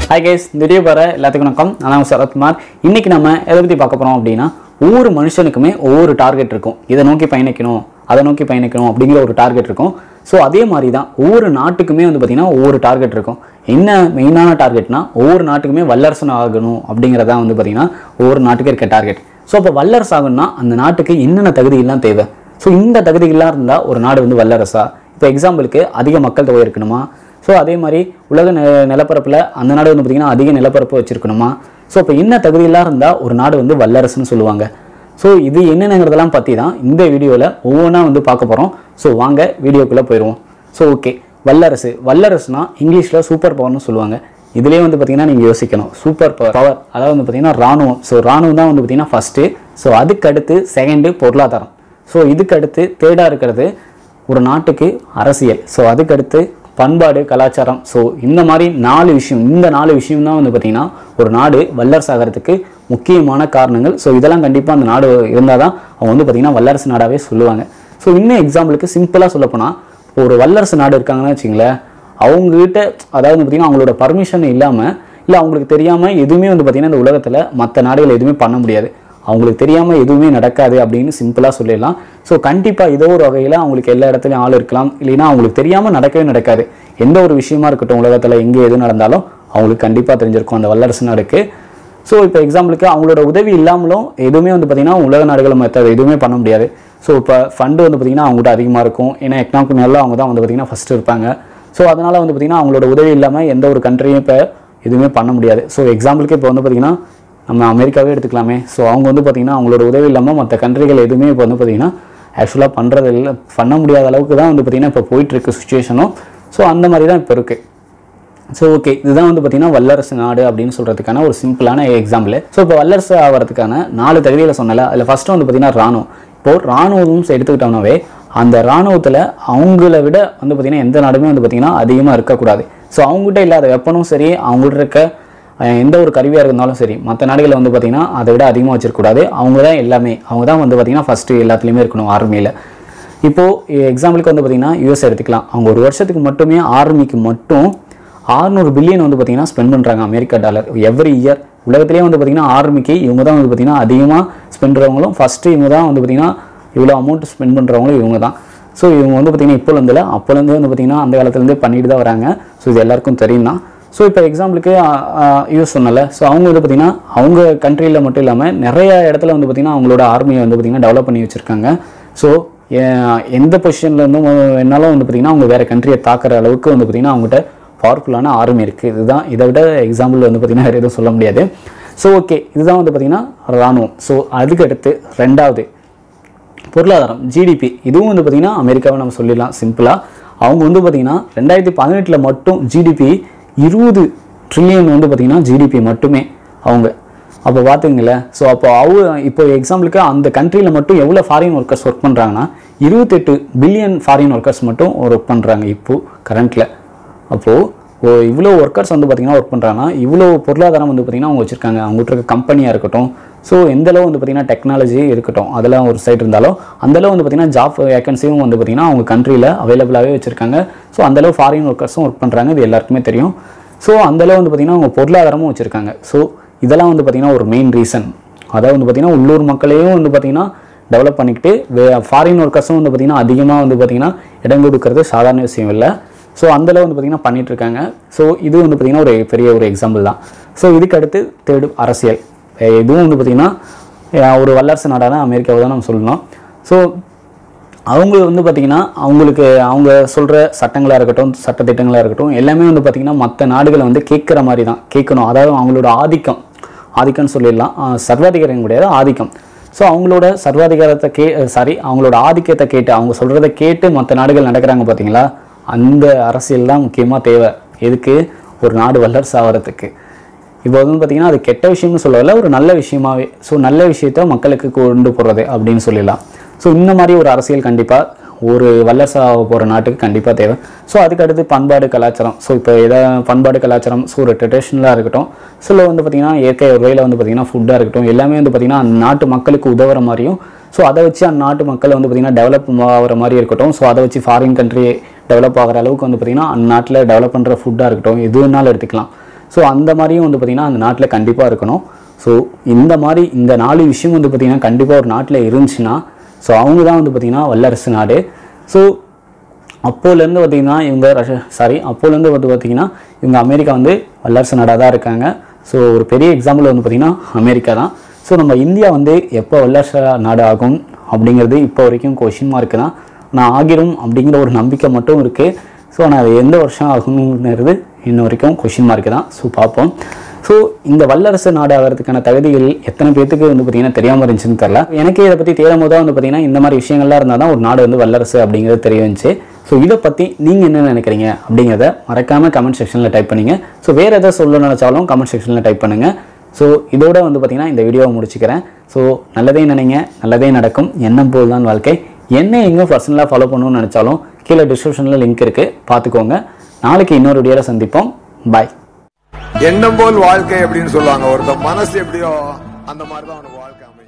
hi guys இந்த video பாரு எல்லாத்துக்கும் வணக்கம் நான் சரத்குமார் இன்னைக்கு நம்ம எதை பற்றி பார்க்க போகிறோம் அப்படின்னா ஒவ்வொரு மனுஷனுக்குமே ஒவ்வொரு டார்கெட் இருக்கும் இதை நோக்கி பயணிக்கணும் அதை நோக்கி பயணிக்கணும் அப்படிங்கிற ஒரு டார்கெட் இருக்கும் ஸோ அதே மாதிரி தான் ஒவ்வொரு நாட்டுக்குமே வந்து பார்த்திங்கன்னா ஒவ்வொரு டார்கெட் இருக்கும் என்ன மெயினான டார்கெட்னா ஒவ்வொரு நாட்டுக்குமே வல்லரசன் ஆகணும் அப்படிங்கிறதான் வந்து பார்த்திங்கன்னா ஒவ்வொரு நாட்டுக்கும் இருக்க டார்கெட் ஸோ அப்போ வல்லரசு ஆகணும்னா அந்த நாட்டுக்கு என்னென்ன தகுதிகள்லாம் தேவை ஸோ இந்த தகுதிகள்லாம் இருந்தால் ஒரு நாடு வந்து வல்லரசா இப்போ எக்ஸாம்பிளுக்கு அதிக மக்கள் தொகை இருக்கணுமா ஸோ அதே மாதிரி உலக நெ நிலப்பரப்பில் அந்த நாடு வந்து பார்த்திங்கன்னா அதிக நிலப்பரப்பு வச்சுருக்கணுமா ஸோ இப்போ என்ன தகுதியெல்லாம் இருந்தால் ஒரு நாடு வந்து வல்லரசுன்னு சொல்லுவாங்க ஸோ இது என்னென்னங்கிறதெல்லாம் பற்றி தான் இந்த வீடியோவில் ஒவ்வொன்றா வந்து பார்க்க போகிறோம் ஸோ வாங்க வீடியோக்குள்ளே போயிடுவோம் ஸோ ஓகே வல்லரசு வல்லரசுனா இங்கிலீஷில் சூப்பர் பவர்னு சொல்லுவாங்க இதுலேயே வந்து பார்த்திங்கன்னா நீங்கள் யோசிக்கணும் சூப்பர் பவர் பவர் அதாவது வந்து பார்த்திங்கன்னா ராணுவம் ஸோ ராணுவம் தான் வந்து பார்த்திங்கன்னா ஃபஸ்ட்டு ஸோ அதுக்கு அடுத்து செகண்டு பொருளாதாரம் ஸோ இதுக்கு அடுத்து தேர்டாக இருக்கிறது ஒரு நாட்டுக்கு அரசியல் ஸோ அதுக்கடுத்து பண்பாடு கலாச்சாரம் ஸோ இந்த மாதிரி நாலு விஷயம் இந்த நாலு விஷயம் தான் வந்து பார்த்திங்கன்னா ஒரு நாடு வல்லரசு ஆகிறதுக்கு முக்கியமான காரணங்கள் ஸோ இதெல்லாம் கண்டிப்பாக அந்த நாடு இருந்தால் தான் அவங்க வந்து பார்த்திங்கன்னா வல்லரசு நாடாகவே சொல்லுவாங்க ஸோ இன்னும் எக்ஸாம்பிளுக்கு சிம்பிளாக சொல்லப்போனால் ஒரு வல்லரசு நாடு இருக்காங்கன்னு வச்சிங்களேன் அவங்ககிட்ட அதாவது வந்து பார்த்திங்கன்னா அவங்களோட பர்மிஷன் இல்லாமல் இல்லை அவங்களுக்கு தெரியாமல் எதுவுமே வந்து பார்த்திங்கன்னா இந்த உலகத்தில் மற்ற நாடுகள் எதுவுமே பண்ண முடியாது அவங்களுக்கு தெரியாமல் எதுவுமே நடக்காது அப்படின்னு சிம்பிளாக சொல்லிடலாம் ஸோ கண்டிப்பாக ஏதோ ஒரு வகையில் அவங்களுக்கு எல்லா இடத்துலையும் ஆள் இருக்கலாம் இல்லைன்னா அவங்களுக்கு தெரியாமல் நடக்கவே நடக்காது எந்த ஒரு விஷயமா இருக்கட்டும் உலகத்தில் எங்கே எது நடந்தாலும் அவங்களுக்கு கண்டிப்பாக தெரிஞ்சிருக்கும் அந்த வல்லரசு நாடுக்கு ஸோ இப்போ எக்ஸாம்பிளுக்கு அவங்களோட உதவி இல்லாமலும் எதுவுமே வந்து பார்த்திங்கன்னா உலக நாடுகளை மற்ற எதுவுமே பண்ண முடியாது ஸோ இப்போ ஃபண்டு வந்து பார்த்திங்கன்னா அவங்ககிட்ட அதிகமாக இருக்கும் ஏன்னா எக்கனாமிக் நல்லா அவங்க தான் வந்து பார்த்திங்கன்னா ஃபஸ்ட்டு இருப்பாங்க ஸோ அதனால் வந்து பார்த்திங்கன்னா அவங்களோட உதவி இல்லாமல் எந்த ஒரு கண்ட்ரியும் இப்போ எதுவுமே பண்ண முடியாது ஸோ எக்ஸாம்பிளுக்கு இப்போ வந்து பார்த்திங்கன்னா நம்ம அமெரிக்காவே எடுத்துக்கலாமே ஸோ அவங்க வந்து பார்த்திங்கன்னா அவங்களோட உதவி இல்லாமல் மற்ற கண்ட்ரிகள் எதுவுமே இப்போ வந்து பார்த்திங்கன்னா ஆக்சுவலாக பண்ணுறது இல்லை பண்ண முடியாத அளவுக்கு தான் வந்து பார்த்திங்கன்னா இப்போ போயிட்டுருக்கு சுச்சுவேஷனும் ஸோ அந்த மாதிரி தான் இப்போ இருக்குது ஸோ ஓகே இதுதான் வந்து பார்த்திங்கன்னா வல்லரசு நாடு அப்படின்னு சொல்கிறதுக்கான ஒரு சிம்பிளான எக்ஸாம்பிள் ஸோ இப்போ வல்லரசு ஆகிறதுக்கான நாலு தகுதியில் சொன்னல அதில் ஃபஸ்ட்டு வந்து பார்த்திங்கன்னா ராணுவம் இப்போது ராணுவம் எடுத்துக்கிட்டோம்னாவே அந்த ராணுவத்தில் அவங்கள விட வந்து பார்த்திங்கன்னா எந்த நாடுமே வந்து பார்த்திங்கன்னா அதிகமாக இருக்கக்கூடாது ஸோ அவங்ககிட்ட இல்லாத வெப்பனும் சரி அவங்கள்ட்ட இருக்க அஹ், எந்த ஒரு கருவியாக இருந்தாலும் சரி மற்ற நாடுகளில் வந்து பார்த்திங்கன்னா அதை விட அதிகமாக வச்சிருக்கக்கூடாது அவங்க தான் எல்லாமே அவங்க தான் வந்து பார்த்திங்கன்னா ஃபஸ்ட்டு எல்லாத்துலேயுமே இருக்கணும் ஆர்மியில் இப்போது எக்ஸாம்பிளுக்கு வந்து பார்த்திங்கன்னா யூஎஸ் எடுத்துக்கலாம் அவங்க ஒரு வருஷத்துக்கு மட்டுமே ஆர்மிக்கு மட்டும் 600 பில்லியன் வந்து பார்த்திங்கன்னா ஸ்பெண்ட் பண்ணுறாங்க அமெரிக்கா டாலர் எவ்ரி இயர் உலகத்திலேயே வந்து பார்த்திங்கன்னா ஆர்மிக்கு இவங்க தான் வந்து பார்த்திங்கன்னா அதிகமாக ஸ்பெண்ட் பண்ணுறவங்களும் ஃபஸ்ட்டு இவங்க தான் வந்து பார்த்திங்கன்னா இவ்வளோ அமௌண்ட் ஸ்பெண்ட் பண்ணுறவங்களும் இவங்க தான் ஸோ இவங்க வந்து பார்த்திங்கன்னா இப்போலேருந்துல அப்போலேருந்து வந்து பார்த்திங்கன்னா அந்த காலத்துலேருந்தே பண்ணிட்டு தான் வராங்க ஸோ இது எல்லாருக்கும் தெரியும் தான் ஸோ இப்போ எக்ஸாம்பிளுக்கு யூஸ் சொன்னல ஸோ அவங்க வந்து பார்த்திங்கன்னா அவங்க கண்ட்ரியில் மட்டும் இல்லாமல் நிறைய இடத்துல வந்து பார்த்திங்கன்னா அவங்களோட ஆர்மியை வந்து பார்த்திங்கன்னா டெவலப் பண்ணி வச்சுருக்காங்க ஸோ எந்த பொசிஷனில் இருந்தும் என்னாலும் வந்து பார்த்திங்கன்னா அவங்க வேறு கண்ட்ரியை தாக்குற அளவுக்கு வந்து பார்த்திங்கன்னா அவங்ககிட்ட பவர்ஃபுல்லான ஆர்மி இருக்குது இதுதான் இதை விட எக்ஸாம்பிள் வந்து பார்த்திங்கன்னா வேறு எதுவும் சொல்ல முடியாது ஸோ ஓகே இதுதான் வந்து பார்த்திங்கன்னா ராணுவம் ஸோ அதுக்கு அடுத்து ரெண்டாவது பொருளாதாரம் ஜிடிபி இதுவும் வந்து பார்த்திங்கன்னா அமெரிக்காவை நம்ம சொல்லிடலாம் சிம்பிளாக அவங்க வந்து பார்த்திங்கன்னா ரெண்டாயிரத்தி பதினெட்டில் மட்டும் ஜிடிபி இருபது ட்ரில்லியன் வந்து பார்த்திங்கன்னா ஜிடிபி மட்டுமே அவங்க அப்போ பார்த்துங்களேன் ஸோ அப்போ அவ இப்போ எக்ஸாம்பிளுக்கு அந்த கண்ட்ரியில் மட்டும் எவ்வளோ ஃபாரின் ஒர்க்கர்ஸ் ஒர்க் பண்ணுறாங்கன்னா இருபத்தெட்டு பில்லியன் ஃபாரின் ஒர்க்கர்ஸ் மட்டும் ஒர்க் பண்ணுறாங்க இப்போது கரண்ட்டில் அப்போது ஓ இவ்வளோ ஒர்க்கர்ஸ் வந்து பார்த்திங்கன்னா ஒர்க் பண்ணுறாங்கன்னா இவ்வளோ பொருளாதாரம் வந்து பார்த்திங்கன்னா அவங்க வச்சுருக்காங்க அவங்ககிட்ட இருக்க கம்பெனியாக இருக்கட்டும் ஸோ எந்தளவு வந்து பார்த்திங்கன்னா டெக்னாலஜி இருக்கட்டும் அதெல்லாம் ஒரு சைடு இருந்தாலும் அந்தளவு வந்து பார்த்திங்கன்னா ஜாப் வேகன்சியும் வந்து பார்த்திங்கன்னா அவங்க கண்ட்ரியில் அவைலபிளாகவே வச்சுருக்காங்க ஸோ அந்தளவு ஃபாரின் ஒர்க்கர்ஸும் ஒர்க் பண்ணுறாங்க இது எல்லாருக்குமே தெரியும் ஸோ அந்தளவு வந்து பார்த்திங்கன்னா அவங்க பொருளாதாரமும் வச்சுருக்காங்க ஸோ இதெல்லாம் வந்து பார்த்திங்கன்னா ஒரு மெயின் ரீசன் அதாவது வந்து பார்த்திங்கன்னா உள்ளூர் மக்களையும் வந்து பார்த்திங்கன்னா டெவலப் பண்ணிக்கிட்டு வே ஃபாரின் ஒர்க்கர்ஸும் வந்து பார்த்திங்கன்னா அதிகமாக வந்து பார்த்திங்கன்னா இடம் கொடுக்கறது சாதாரண விஷயம் இல்லை ஸோ அந்தளவு வந்து பார்த்திங்கன்னா பண்ணிட்டு இருக்காங்க ஸோ இது வந்து பார்த்திங்கன்னா ஒரு பெரிய ஒரு எக்ஸாம்பிள் தான் ஸோ இதுக்கு அடுத்து தேர்டு அரசியல் அஹ் இதுவும் வந்து பார்த்திங்கன்னா அஹ் ஒரு வல்லரசு நாடான அமெரிக்காவை தான் நம்ம சொல்லணும் ஸோ அவங்க வந்து பார்த்திங்கன்னா அவங்களுக்கு அவங்க சொல்கிற சட்டங்களாக இருக்கட்டும் சட்டத்திட்டங்களாக இருக்கட்டும் எல்லாமே வந்து பார்த்திங்கன்னா மற்ற நாடுகளை வந்து கேட்குற மாதிரி தான் கேட்கணும் அதாவது அவங்களோட ஆதிக்கம் ஆதிக்கம்னு சொல்லிடலாம் ஆஹ் சர்வாதிகாரம் கிடையாது ஆதிக்கம் ஸோ அவங்களோட சர்வாதிகாரத்தை கே சாரி அவங்களோட ஆதிக்கத்தை கேட்டு அவங்க சொல்கிறத கேட்டு மற்ற நாடுகள் நடக்கிறாங்க பார்த்தீங்களா அந்த அரசியல் தான் முக்கியமாக தேவை எதுக்கு ஒரு நாடு வல்லரசு ஆகிறதுக்கு இப்போ வந்து பார்த்திங்கன்னா அது கெட்ட விஷயம்னு சொல்லல ஒரு நல்ல விஷயமாவே ஸோ நல்ல விஷயத்த மக்களுக்கு கொண்டு போகிறது அப்படின்னு சொல்லலாம் ஸோ இந்த மாதிரி ஒரு அரசியல் கண்டிப்பாக ஒரு வல்லரசாக போகிற நாட்டுக்கு கண்டிப்பாக தேவை ஸோ அதுக்கு அடுத்து பண்பாடு கலாச்சாரம் ஸோ இப்போ எதா பண்பாடு கலாச்சாரம் ஸோ ஒரு ட்ரெடிஷ்னலாக இருக்கட்டும் சில வந்து பார்த்திங்கன்னா இயற்கை ஒரு வகையில் வந்து பார்த்திங்கன்னா ஃபுட்டாக இருக்கட்டும் எல்லாமே வந்து பார்த்திங்கன்னா அந்த நாட்டு மக்களுக்கு உதவுற மாதிரியும் ஸோ அதை வச்சு அந்த நாட்டு மக்கள் வந்து பார்த்திங்கன்னா டெவலப் ஆகிற மாதிரி இருக்கட்டும் ஸோ அதை வச்சு ஃபாரின் கண்ட்ரி டெவலப் ஆகிற அளவுக்கு வந்து பார்த்திங்கன்னா அந்த நாட்டில் டெவலப் பண்ணுற ஃபுட்டாக இருக்கட்டும் எது வேணாலும் எடுத்துக்கலாம் ஸோ அந்த மாதிரியும் வந்து பார்த்திங்கன்னா அந்த நாட்டில் கண்டிப்பாக இருக்கணும் ஸோ இந்த மாதிரி இந்த நாலு விஷயம் வந்து பார்த்திங்கன்னா கண்டிப்பாக ஒரு நாட்டில் இருந்துச்சுன்னா ஸோ அவங்க தான் வந்து பார்த்திங்கன்னா வல்லரசு நாடு ஸோ அப்போலேருந்து பார்த்தீங்கன்னா இவங்க ரஷ்யா சாரி அப்போலேருந்து வந்து பார்த்தீங்கன்னா இவங்க அமெரிக்கா வந்து வல்லரசு நாடாக தான் இருக்காங்க ஸோ ஒரு பெரிய எக்ஸாம்பிள் வந்து பார்த்திங்கன்னா அமெரிக்கா தான் ஸோ நம்ம இந்தியா வந்து எப்போ வல்லரசு நாடு ஆகும் அப்படிங்கிறது இப்போ வரைக்கும் கொஷின் மார்க் தான் நான் ஆகிரும் அப்படிங்கிற ஒரு நம்பிக்கை மட்டும் இருக்குது ஸோ ஆனால் அது எந்த வருஷம் ஆகுங்கிறது இன்ன வரைக்கும் கொஷின் மார்க் தான் ஸோ பார்ப்போம் ஸோ இந்த வல்லரசு நாடு ஆகிறதுக்கான தகுதிகள் எத்தனை பேத்துக்கு வந்து பார்த்தீங்கன்னா தெரியாமல் இருந்துச்சுன்னு தெரில எனக்கு இதை பற்றி தேடும் போது தான் வந்து பார்த்தீங்கன்னா இந்த மாதிரி விஷயங்கள்லாம் இருந்தால் தான் ஒரு நாடு வந்து வல்லரசு அப்படிங்கிறது தெரிய வந்துச்சு ஸோ இதை பற்றி நீங்கள் என்ன நினைக்கிறீங்க அப்படிங்கிறத மறக்காமல் கமெண்ட் செக்ஷனில் டைப் பண்ணுங்க ஸோ வேறு எதாவது சொல்ல நினச்சாலும் கமெண்ட் செக்ஷனில் டைப் பண்ணுங்கள் ஸோ இதோட வந்து பார்த்தீங்கன்னா இந்த வீடியோவை முடிச்சுக்கிறேன் ஸோ நல்லதே நினைங்க நல்லதே நடக்கும் எண்ணம் போல் தான் வாழ்க்கை என்ன எங்கே பர்சனலாக ஃபாலோ பண்ணணும்னு நினச்சாலும் கீழே டிஸ்கிரிப்ஷனில் லிங்க் இருக்குது பார்த்துக்கோங்க நாளைக்கு இன்னொரு வீடியோவில் சந்திப்போம் பாய் எண்ணம் போல் வாழ்க்கை அப்படின்னு சொல்லுவாங்க ஒருத்தன் மனசு எப்படியோ அந்த மாதிரி தான் அவனுக்கு வாழ்க்கை அமையும்